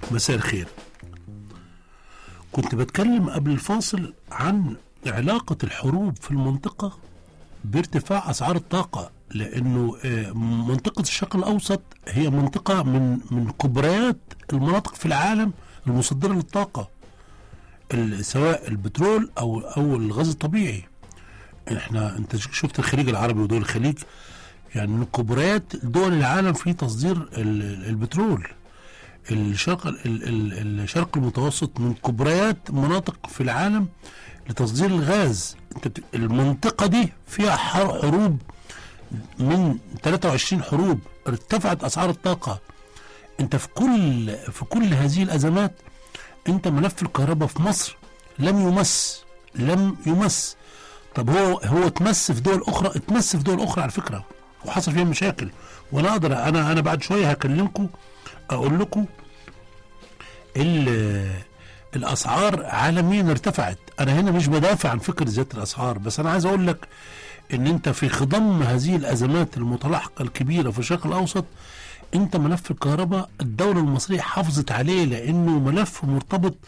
مساء الخير كنت بتكلم قبل الفاصل عن علاقة الحروب في المنطقة بارتفاع أسعار الطاقة لأنه آه، منطقة الشرق الأوسط هي منطقة من من كبريات المناطق في العالم المصدرة للطاقة ال- سواء البترول أو أو الغاز الطبيعي احنا انت شفت الخليج العربي ودول الخليج يعني من كبريات دول العالم في تصدير ال- البترول الشرق ال- ال- الشرق المتوسط من كبريات مناطق في العالم لتصدير الغاز انت بت- المنطقة دي فيها حر- حروب من 23 حروب ارتفعت اسعار الطاقة انت في كل في كل هذه الازمات انت ملف الكهرباء في مصر لم يمس لم يمس طب هو هو اتمس في دول اخرى اتمس في دول اخرى على فكره وحصل فيها مشاكل وانا اقدر انا انا بعد شويه هكلمكم اقول لكم ال- الاسعار عالميا ارتفعت انا هنا مش بدافع عن فكره زياده الاسعار بس انا عايز اقول لك ان انت في خضم هذه الازمات المتلاحقه الكبيره في الشرق الاوسط انت ملف الكهرباء الدوله المصريه حافظت عليه لانه ملف مرتبط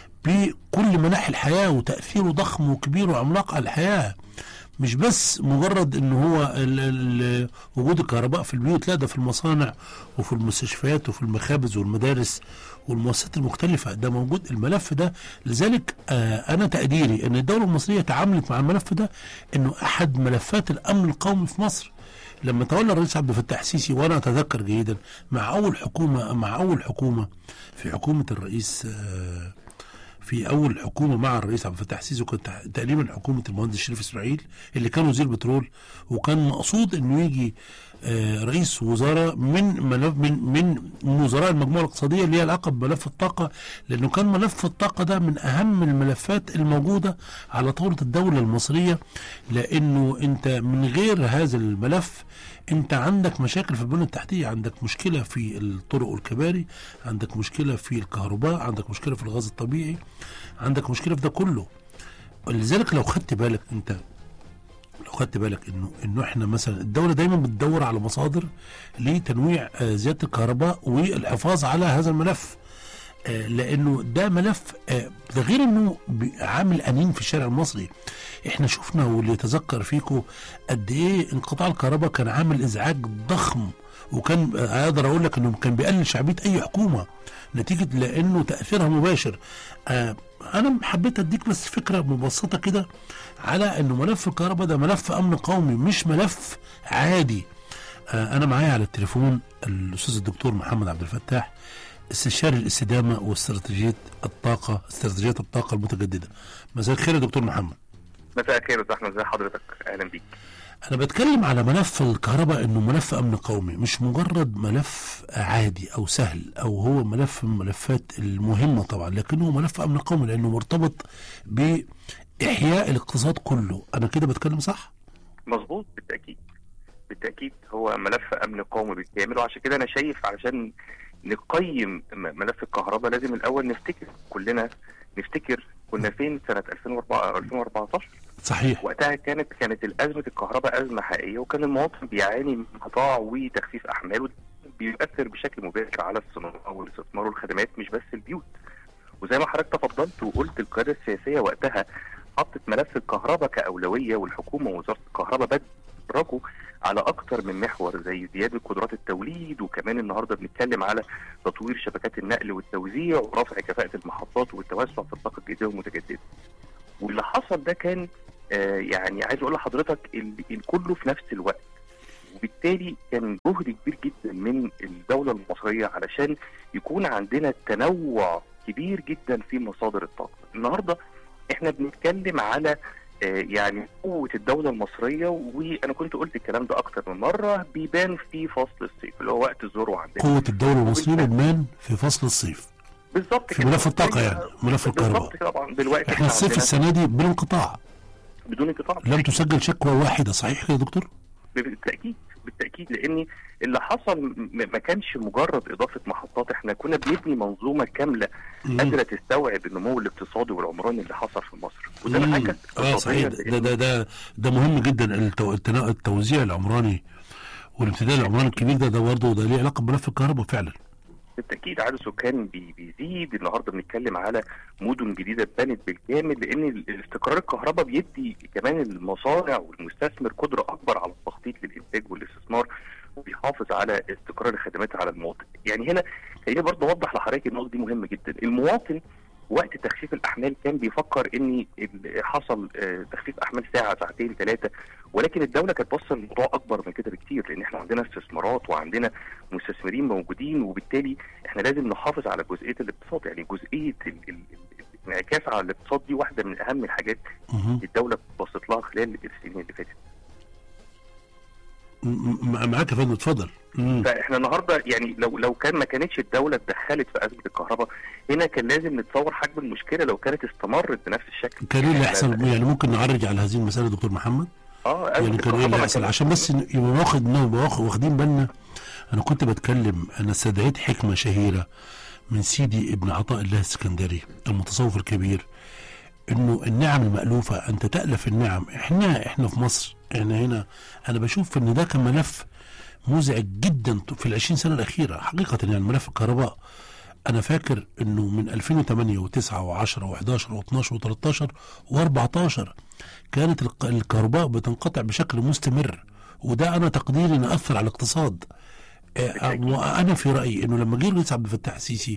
بكل مناحي الحياه وتاثيره ضخم وكبير وعملاق على الحياه مش بس مجرد ان هو ال ال وجود الكهرباء في البيوت لا ده في المصانع وفي المستشفيات وفي المخابز والمدارس والمؤسسات المختلفة ده موجود الملف ده لذلك آه أنا تقديري أن الدولة المصرية تعاملت مع الملف ده أنه أحد ملفات الأمن القومي في مصر لما تولى الرئيس عبد الفتاح السيسي وانا اتذكر جيدا مع اول حكومه مع اول حكومه في حكومه الرئيس آه في اول حكومه مع الرئيس عبد الفتاح السيسي وكانت تقريبا حكومه المهندس شريف اسماعيل اللي كان وزير بترول وكان مقصود انه يجي آه، رئيس وزراء من ملف من من وزراء المجموعه الاقتصاديه اللي هي العلاقه بملف الطاقه لانه كان ملف الطاقه ده من اهم الملفات الموجوده على طاوله الدوله المصريه لانه انت من غير هذا الملف انت عندك مشاكل في البنيه التحتيه عندك مشكله في الطرق والكباري عندك مشكله في الكهرباء عندك مشكله في الغاز الطبيعي عندك مشكله في ده كله لذلك لو خدت بالك انت لو خدت بالك انه انه احنا مثلا الدوله دايما بتدور على مصادر لتنويع آه، زياده الكهرباء والحفاظ على هذا الملف آه، لانه ده ملف آه، ده غير انه ب- عامل انين في الشارع المصري احنا شفنا واللي يتذكر فيكم قد ايه انقطاع الكهرباء كان عامل ازعاج ضخم وكان آه، اقدر اقول لك انه كان بيقلل شعبيه اي حكومه نتيجه لانه تاثيرها مباشر آه انا حبيت اديك بس فكره مبسطه كده على انه ملف الكهرباء ده ملف امن قومي مش ملف عادي آه انا معايا على التليفون الاستاذ الدكتور محمد عبد الفتاح استشاري الاستدامه واستراتيجيه الطاقه استراتيجيات الطاقه المتجدده مساء الخير يا دكتور محمد مساء الخير يا استاذ احمد ازي حضرتك اهلا بيك انا بتكلم على ملف الكهرباء انه ملف امن قومي مش مجرد ملف عادي او سهل او هو ملف من الملفات المهمه طبعا لكنه ملف امن قومي لانه مرتبط باحياء الاقتصاد كله انا كده بتكلم صح مظبوط بالتاكيد بالتاكيد هو ملف امن قومي بالكامل وعشان كده انا شايف علشان نقيم م- ملف الكهرباء لازم الاول نفتكر كلنا نفتكر كنا فين سنه 2004 2014 صحيح وقتها كانت كانت الازمه الكهرباء ازمه حقيقيه وكان المواطن بيعاني من انقطاع وتخفيف احمال وده بيؤثر بشكل مباشر على الصناعه والاستثمار والخدمات مش بس البيوت وزي ما حضرتك تفضلت وقلت القياده السياسيه وقتها حطت ملف الكهرباء كاولويه والحكومه ووزاره الكهرباء بدرجوا على اكتر من محور زي زياده قدرات التوليد وكمان النهارده بنتكلم على تطوير شبكات النقل والتوزيع ورفع كفاءه المحطات والتوسع في الطاقه الجديده والمتجدده. واللي حصل ده كان آه يعني عايز اقول لحضرتك ال- الكله في نفس الوقت وبالتالي كان جهد كبير جدا من الدوله المصريه علشان يكون عندنا تنوع كبير جدا في مصادر الطاقه. النهارده احنا بنتكلم على آه، يعني قوة الدولة المصرية وأنا كنت قلت الكلام ده أكتر من مرة بيبان في فصل الصيف اللي هو وقت الذروة عندنا قوه الدوله المصريه لبنان في فصل الصيف بالظبط في كده. ملف الطاقه يعني ملف الكهرباء بالظبط كده طبعا دلوقتي احنا الصيف عندنا السنه دي بالانقطاع بدون انقطاع لم تسجل شكوى واحده صحيح كده يا دكتور بالتاكيد بالتاكيد لان اللي حصل م- ما كانش مجرد اضافه محطات احنا كنا بنبني منظومه كامله مم. قادره تستوعب النمو الاقتصادي والعمراني اللي حصل في مصر وده مم. حاجه اه صحيح ده ده ده ده مهم جدا التو... التنا- التوزيع العمراني والامتداد العمراني الكبير ده ده برضه ده ليه علاقه بملف الكهرباء فعلا بالتاكيد بالتاكيد عدد السكان بي- بيزيد النهارده بنتكلم على مدن جديده اتبنت بالكامل لان ال- الاستقرار الكهرباء بيدي كمان المصانع والمستثمر قدره اكبر على التخطيط للانتاج والاستثمار وبيحافظ على استقرار الخدمات على المواطن يعني هنا خليني برضه اوضح لحضرتك النقطه دي مهمه جدا المواطن وقت تخفيف الاحمال كان بيفكر ان ال- حصل آه، تخفيف احمال ساعه ساعتين ثلاثه ولكن الدوله كانت باصه الموضوع اكبر من كده بكتير لان احنا عندنا استثمارات وعندنا مستثمرين موجودين وبالتالي احنا لازم نحافظ على جزئيه الاقتصاد يعني جزئيه ال- ال- ال- الانعكاس على الاقتصاد دي واحده من اهم الحاجات مهم. الدوله بصت لها خلال السنين اللي فاتت م- م- معاك يا فندم اتفضل مم. فاحنا النهارده يعني لو لو كان ما كانتش الدوله اتدخلت في ازمه الكهرباء هنا كان لازم نتصور حجم المشكله لو كانت استمرت بنفس الشكل كان ايه اللي إحنا- يحصل يعني ممكن نعرج على هذه المساله دكتور محمد اه أزمة يعني كان ايه الكهرباء اللي ما يحصل كانت- عشان بس ن- يبقى واخد نبقى واخد- واخدين بالنا انا كنت بتكلم انا استدعيت حكمه شهيره من سيدي ابن عطاء الله السكندري المتصوف الكبير انه النعم المألوفة انت تألف النعم احنا احنا في مصر احنا هنا انا بشوف ان ده كان ملف مزعج جدا في العشرين سنة الأخيرة حقيقة يعني ملف الكهرباء أنا فاكر إنه من 2008 و9 و10 و11 و12 و13 و14 كانت الك- الكهرباء بتنقطع بشكل مستمر وده أنا تقديري إنه أثر على الاقتصاد آه، وأنا في رأيي إنه لما جه الرئيس عبد الفتاح السيسي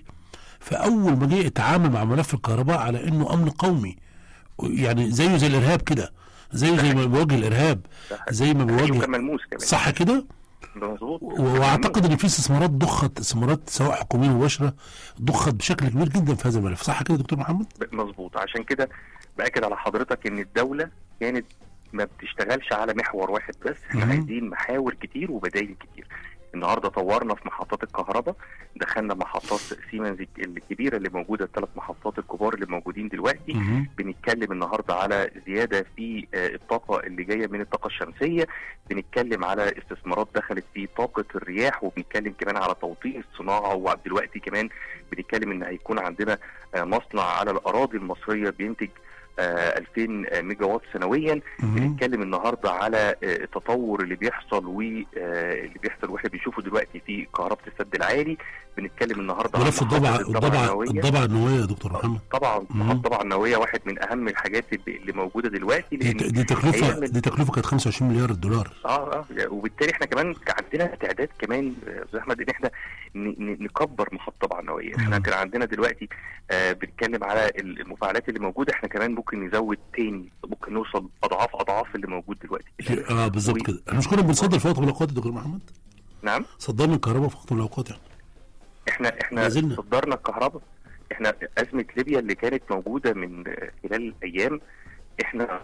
فأول ما جه اتعامل مع ملف الكهرباء على إنه أمن قومي يعني زيه زي الإرهاب كده زيه زي ما بيواجه الإرهاب زي ما أيوة بيواجه كان ملموس كمان صح كده؟ مظبوط و- واعتقد ان في استثمارات ضخت استثمارات سواء حكوميه مباشره ضخت بشكل كبير جدا في هذا الملف صح كده دكتور محمد؟ مظبوط عشان كده باكد على حضرتك ان الدوله كانت ما بتشتغلش على محور واحد بس احنا مهم. عايزين محاور كتير وبدائل كتير النهارده طورنا في محطات الكهرباء دخلنا محطات سيمنز الكبيره اللي موجوده الثلاث محطات الكبار اللي موجودين دلوقتي مهم. بنتكلم النهارده على زياده في آه، الطاقه اللي جايه من الطاقه الشمسيه بنتكلم على استثمارات دخلت في طاقه الرياح وبنتكلم كمان على توطين الصناعه ودلوقتي كمان بنتكلم ان هيكون عندنا آه، مصنع على الاراضي المصريه بينتج آه، 2000 ميجا وات سنويا مهم. بنتكلم النهارده على آه، التطور اللي بيحصل واللي بيحصل واحنا بنشوفه دلوقتي في كهرباء السد العالي بنتكلم النهارده ملف محطة الضبع الضبعة الضبع النووية. الضبع النوويه يا دكتور محمد طبعا مم. محطة الضبعة النووية واحد من أهم الحاجات اللي اللي موجودة دلوقتي دي, لأن دي تكلفه هيعمل- دي تكلفه كانت 25 مليار دولار اه اه وبالتالي احنا كمان عندنا استعداد كمان آه، استاذ احمد ان احنا ن- ن- نكبر محطه الضبعه النوويه، احنا مم. كان عندنا دلوقتي آه بنتكلم على المفاعلات اللي موجوده احنا كمان ممكن نزود تاني ممكن نوصل اضعاف اضعاف اللي موجود دلوقتي اه بالظبط و- كده احنا مش كنا بنصدر في وقت من الاوقات يا دكتور محمد نعم صدرنا الكهرباء في وقت من الاوقات يعني احنا احنا ما زلنا. صدرنا الكهرباء احنا ازمه ليبيا اللي كانت موجوده من آه، خلال الايام احنا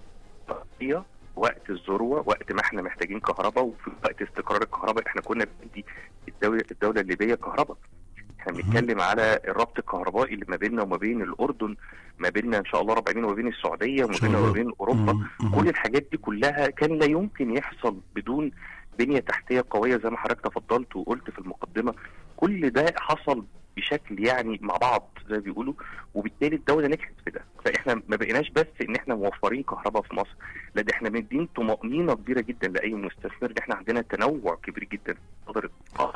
هي وقت الذروه وقت ما احنا محتاجين كهرباء وفي وقت استقرار الكهرباء احنا كنا بندي الدوله الدوله الليبيه كهرباء احنا مهم. بنتكلم على الربط الكهربائي اللي ما بيننا وما بين الاردن ما بيننا ان شاء الله رب العالمين وما بين السعوديه وما إن شاء بيننا وما الله. بين اوروبا مم. مم. كل الحاجات دي كلها كان لا يمكن يحصل بدون بنيه تحتيه قويه زي ما حضرتك تفضلت وقلت في المقدمه كل ده حصل بشكل يعني مع بعض زي ما بيقولوا وبالتالي الدوله نجحت في ده فاحنا ما بقيناش بس ان احنا موفرين كهرباء في مصر لا ده احنا مدين طمانينه كبيره جدا لاي مستثمر ان احنا عندنا تنوع كبير جدا في مصادر الطاقه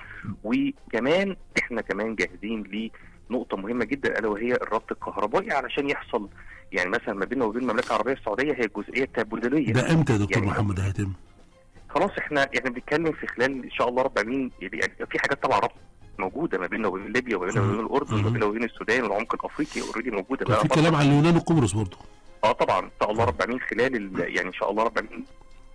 وكمان احنا كمان جاهزين لنقطه مهمه جدا الا وهي الربط الكهربائي علشان يحصل يعني مثلا ما بيننا وبين المملكه العربيه السعوديه هي الجزئيه التبادليه ده امتى يا دكتور يعني- محمد ده هيتم؟ خلاص احنا يعني بنتكلم في خلال ان شاء الله رب العالمين يعني في حاجات طبعا ربط موجوده ما بيننا وبين ليبيا وما بيننا وبين الاردن وما بيننا وبين السودان والعمق الافريقي اوريدي موجوده كان بقى في فترة. كلام عن اليونان وقبرص برضه اه طبعا ان شاء الله رب العالمين خلال ال- يعني ان شاء الله رب العالمين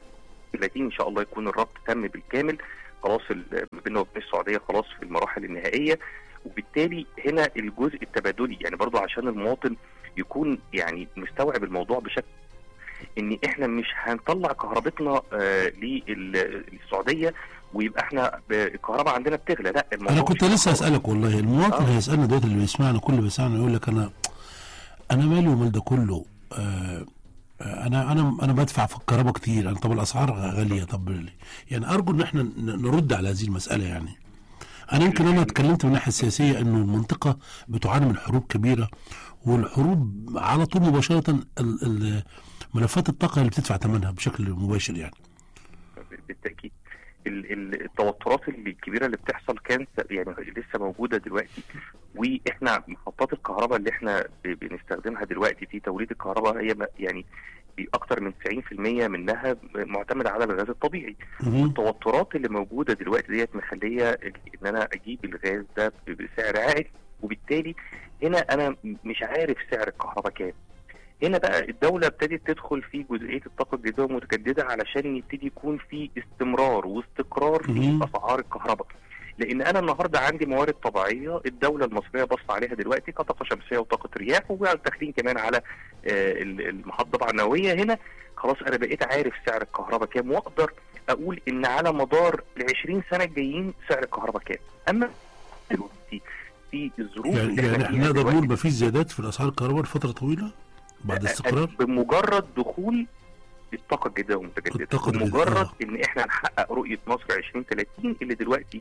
30 ان شاء الله يكون الربط تم بالكامل خلاص ال- ما بيننا وبين السعوديه خلاص في المراحل النهائيه وبالتالي هنا الجزء التبادلي يعني برضو عشان المواطن يكون يعني مستوعب الموضوع بشكل ان احنا مش هنطلع كهربتنا آه لل- للسعوديه ويبقى احنا ب- الكهرباء عندنا بتغلى لا الموضوع انا كنت مش لسه اسالك والله المواطن آه. هيسالنا دلوقتي اللي بيسمعنا كل اللي بيسمعنا يقول لك انا انا مالي ومال ده كله آه آه، انا انا انا بدفع في الكهرباء كتير يعني طب الاسعار غاليه طب يعني ارجو ان احنا ن- نرد على هذه المساله يعني انا يمكن انا اتكلمت من الناحيه السياسيه انه المنطقه بتعاني من حروب كبيره والحروب على طول مباشره ال- ال- ملفات الطاقه اللي بتدفع ثمنها بشكل مباشر يعني بالتاكيد ال- ال- التوترات الكبيره اللي بتحصل كان س- يعني لسه موجوده دلوقتي واحنا محطات الكهرباء اللي احنا ب- بنستخدمها دلوقتي في توليد الكهرباء هي م- يعني اكثر من 90% منها معتمده على الغاز الطبيعي مهم. التوترات اللي موجوده دلوقتي ديت مخليه ان انا اجيب الغاز ده ب- بسعر عالي وبالتالي هنا انا م- مش عارف سعر الكهرباء كام هنا بقى الدولة ابتدت تدخل في جزئية الطاقة الجديدة والمتجددة علشان يبتدي يكون في استمرار واستقرار في مهم. أسعار الكهرباء لأن أنا النهاردة عندي موارد طبيعية الدولة المصرية بص عليها دلوقتي كطاقة شمسية وطاقة رياح وداخلين كمان على آه، ال- المحطة طبعا النووية هنا خلاص أنا بقيت عارف سعر الكهرباء كام وأقدر أقول إن على مدار ال 20 سنة الجايين سعر الكهرباء كام أما دلوقتي في الظروف يعني اللي يعني احنا احنا فيها نقدر دلوقتي نقول ما فيش زيادات في الاسعار الكهرباء لفتره طويله بعد استقرار بمجرد دخول الطاقه الجديده والمتجدده الطاقة الجديدة، بمجرد آه. ان احنا نحقق رؤيه مصر 2030 اللي دلوقتي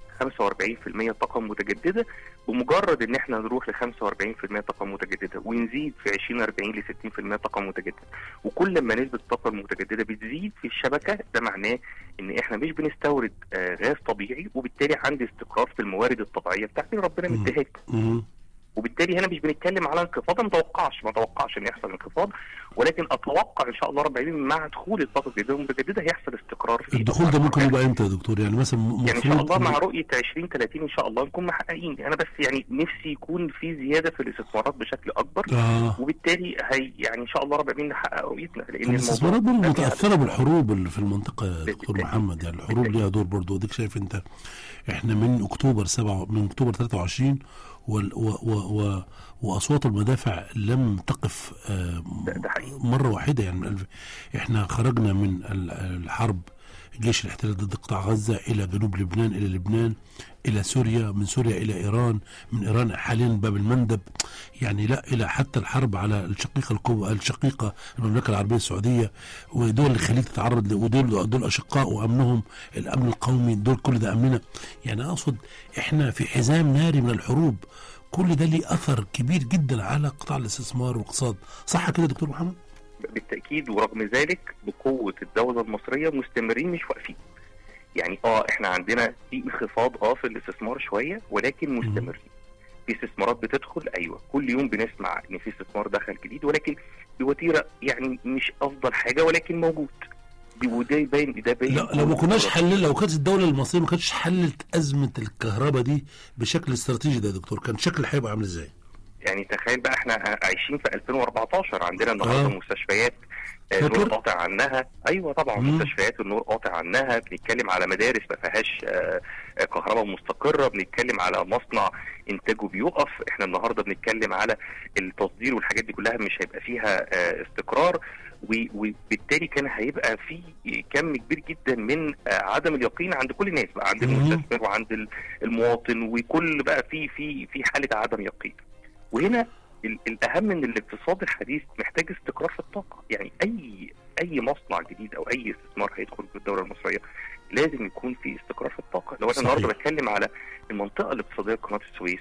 45% طاقه متجدده بمجرد ان احنا نروح ل 45% طاقه متجدده ونزيد في 2040 ل 60% طاقه متجدده وكل ما نسبه الطاقه المتجدده بتزيد في الشبكه ده معناه ان احنا مش بنستورد آه غاز طبيعي وبالتالي عندي استقرار في الموارد الطبيعيه بتاعتي اللي ربنا مم. مديها لي. مهم. وبالتالي هنا مش بنتكلم على انخفاض أنا ما اتوقعش ما اتوقعش ان يحصل انخفاض ولكن اتوقع ان شاء الله رب العالمين مع دخول الطاقه الجديده والمتجدده هيحصل استقرار في الدخول ده ممكن يبقى امتى يا دكتور يعني مثلا يعني ان شاء الله المفروض مع رؤيه 2030 ان شاء الله نكون محققين انا بس يعني نفسي يكون في زياده في الاستثمارات بشكل اكبر اه وبالتالي هي يعني ان شاء الله رب العالمين نحقق رؤيتنا لان الاستثمارات برضه ده متاثره بالحروب اللي في المنطقه يا دكتور بالتأكيد. محمد يعني الحروب ليها دور برضه وديك شايف انت احنا من اكتوبر 7 من اكتوبر 23 وال و و و واصوات المدافع لم تقف آه، ده- ده حقيقي. مره واحده يعني من الف- احنا خرجنا من ال- الحرب جيش الاحتلال ضد قطاع غزه الى جنوب لبنان الى لبنان الى سوريا من سوريا الى ايران من ايران حاليا باب المندب يعني لا الى حتى الحرب على الشقيقه الكوبا الشقيقه المملكه العربيه السعوديه ودول الخليج تتعرض ل- ودول دول اشقاء وامنهم الامن القومي دول كل ده امننا يعني اقصد احنا في حزام ناري من الحروب كل ده ليه اثر كبير جدا على قطاع الاستثمار والاقتصاد صح كده يا دكتور محمد بالتاكيد ورغم ذلك بقوه الدوله المصريه مستمرين مش واقفين يعني اه احنا عندنا في انخفاض اه في الاستثمار شويه ولكن مستمرين في استثمارات بتدخل ايوه كل يوم بنسمع ان في استثمار دخل جديد ولكن بوتيره يعني مش افضل حاجه ولكن موجود دي- وده يبين ده باين لا لو ما كناش حلل لو كانت الدوله المصريه ما كانتش حلت ازمه الكهرباء دي بشكل استراتيجي ده يا دكتور كان شكل هيبقى عامل ازاي؟ يعني تخيل بقى احنا عايشين في 2014 عندنا النهارده آه. مستشفيات آه، فاكر؟ النور قاطع عنها ايوه طبعا مم. مستشفيات النور قاطع عنها بنتكلم على مدارس ما فيهاش آه، آه، كهرباء مستقره بنتكلم على مصنع انتاجه بيقف احنا النهارده بنتكلم على التصدير والحاجات دي كلها مش هيبقى فيها آه، استقرار و- وبالتالي كان هيبقى في كم كبير جدا من آه، عدم اليقين عند كل الناس بقى عند مم. المستثمر وعند ال- المواطن وكل بقى في في في حاله عدم يقين وهنا ال- الاهم ان الاقتصاد الحديث محتاج استقرار في الطاقه يعني اي اي مصنع جديد او اي استثمار هيدخل في الدوله المصريه لازم يكون في استقرار في الطاقه لو انا صحيح. النهارده بتكلم على المنطقه الاقتصاديه قناه السويس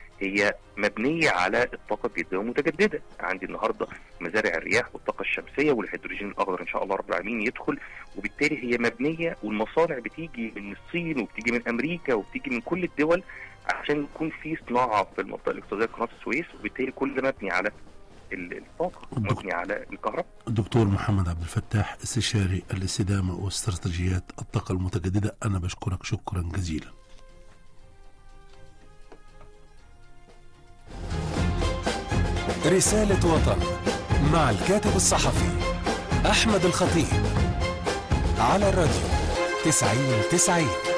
هي مبنيه على الطاقه الجديده والمتجدده عندي النهارده مزارع الرياح والطاقه الشمسيه والهيدروجين الاخضر ان شاء الله رب العالمين يدخل وبالتالي هي مبنيه والمصانع بتيجي من الصين وبتيجي من امريكا وبتيجي من كل الدول عشان يكون في صناعه في المنطقه الاقتصاديه قناه السويس وبالتالي كل ده مبني على ال- الطاقه الدكتور- مبني على الكهرباء الدكتور محمد عبد الفتاح استشاري الاستدامه واستراتيجيات الطاقه المتجدده انا بشكرك شكرا جزيلا رسالة وطن مع الكاتب الصحفي أحمد الخطيب على الراديو تسعين تسعين